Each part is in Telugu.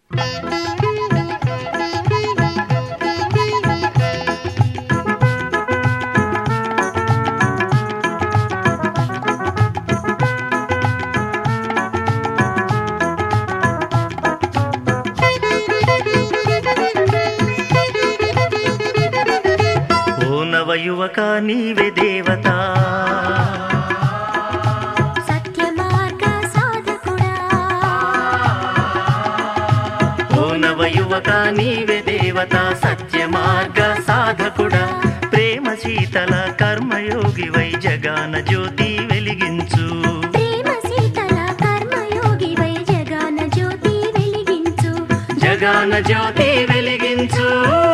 ఓ నవ యువక నీవే దేవత సత్యమార్గ సాధకుడా ఓ నవ యువక నీవే దేవత సత్య మార్గ సాధకుడా ప్రేమ శీతల కర్మయోగి వై జగాన జ్యోతి వెలిగించు ప్రేమ శీతల కర్మయోగి వై జగాన జ్యోతి వెలిగించు జగాన జ్యోతి వెలిగించు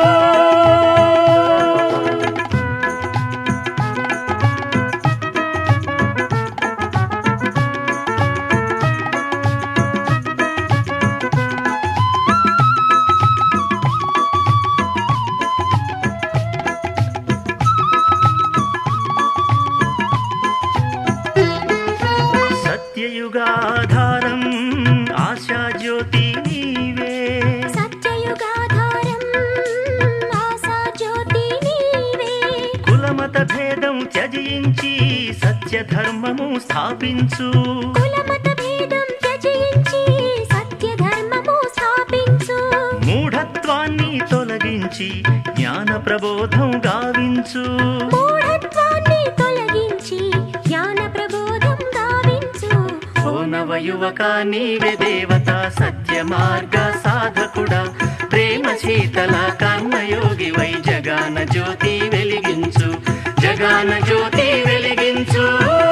సత్యయుగాధారం ఆశా జ్యోతి నీవే సత్యయుగాధారం ఆశా జ్యోతి నీవే కులమత భేదం త్యజించి సత్య ధర్మము స్థాపించు కులమత భేదం త్యజించి సత్య ధర్మము స్థాపించు మూఢత్వాన్ని తొలగించి జ్ఞాన ప్రబోధం గావించు మూఢత్వాన్ని తొలగించి జ్ఞాన ప్రబోధం గావించు ఓ నవ యువక నీవే దేవత సత్య మార్గ సాధకుడా ప్రేమ శీతల కర్మయోగి వై జగాన జ్యోతి వెలిగించు జగాన జ్యోతి వెలిగించు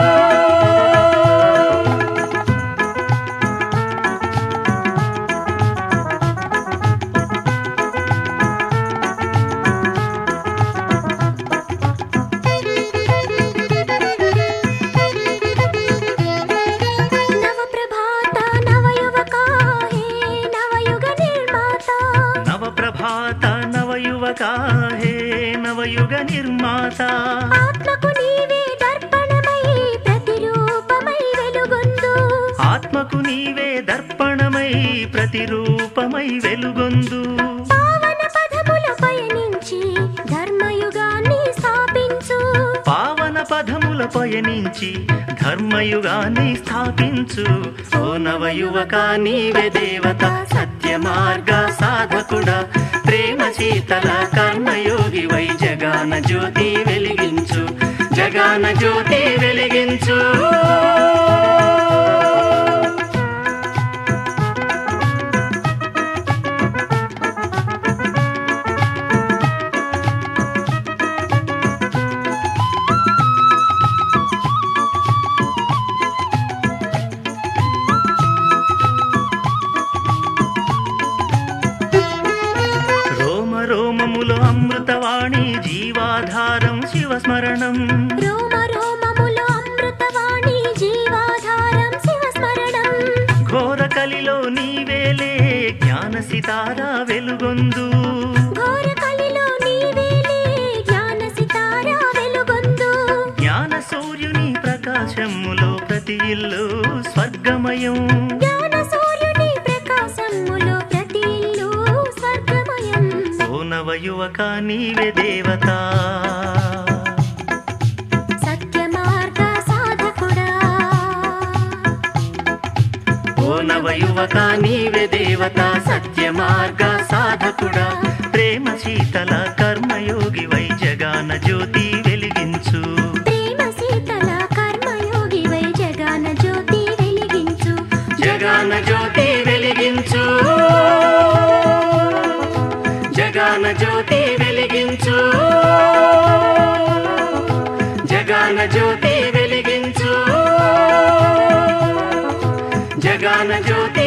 నవ ప్రభాత నవ యువక హే నవయుగ నిర్మాత నవ ప్రభాత నవ యువక హే నవయుగ నిర్మాత ఆత్మకు నీవే దర్పణమై ప్రతిరూపమై వెలుగొందు ఆత్మకు నీవే దర్పణమై ప్రతిరూపమై వెలుగొందు పావన పదముల పయనించి ధర్మయుగాన్ని స్థాపించు పావన పదముల పయనించి ధర్మయుగాన్ని స్థాపించు ఓ నవ యువక నీవే దేవత సత్య మార్గ సాధకుడా ప్రేమ శీతల కర్మయోగి వై జగాన జ్యోతి వెలిగించు జగాన జ్యోతి వెలిగించు రోమ రోమములో అమృతవాణి జీవాధారం శివస్మరణం రోమ రోమములో అమృతవాణి జీవాధారం శివస్మరణం ఘోర కలిలో నీవేలే జ్ఞాన సితారా వెలుగొందు ఘోర కలిలో నీవేలే జ్ఞాన సితారా వెలుగొందు జ్ఞాన సూర్యుని ప్రకాశములో ప్రతి ఇల్లు స్వర్గమయం జ్ఞాన సూర్యుని ప్రకాశములో ప్రతి ఇల్లు స్వర్గమయం ఓ నవ యువక నీవే దేవత సత్య మార్గ సాధకుడా ఓ నవ యువక నీవే దేవత సత్య మార్గ సాధకుడా ప్రేమ శీతల కర్మయోగి వై జగాన జ్యోతి వెలిగించు ప్రేమ శీతల కర్మయోగి వై జగాన జ్యోతి వెలిగించు జగాన జ్యోతి వెలిగించు జగాన జ్యోతి వెలిగించు జగాన జ్యోతి వెలిగించు జగాన జ్యోతి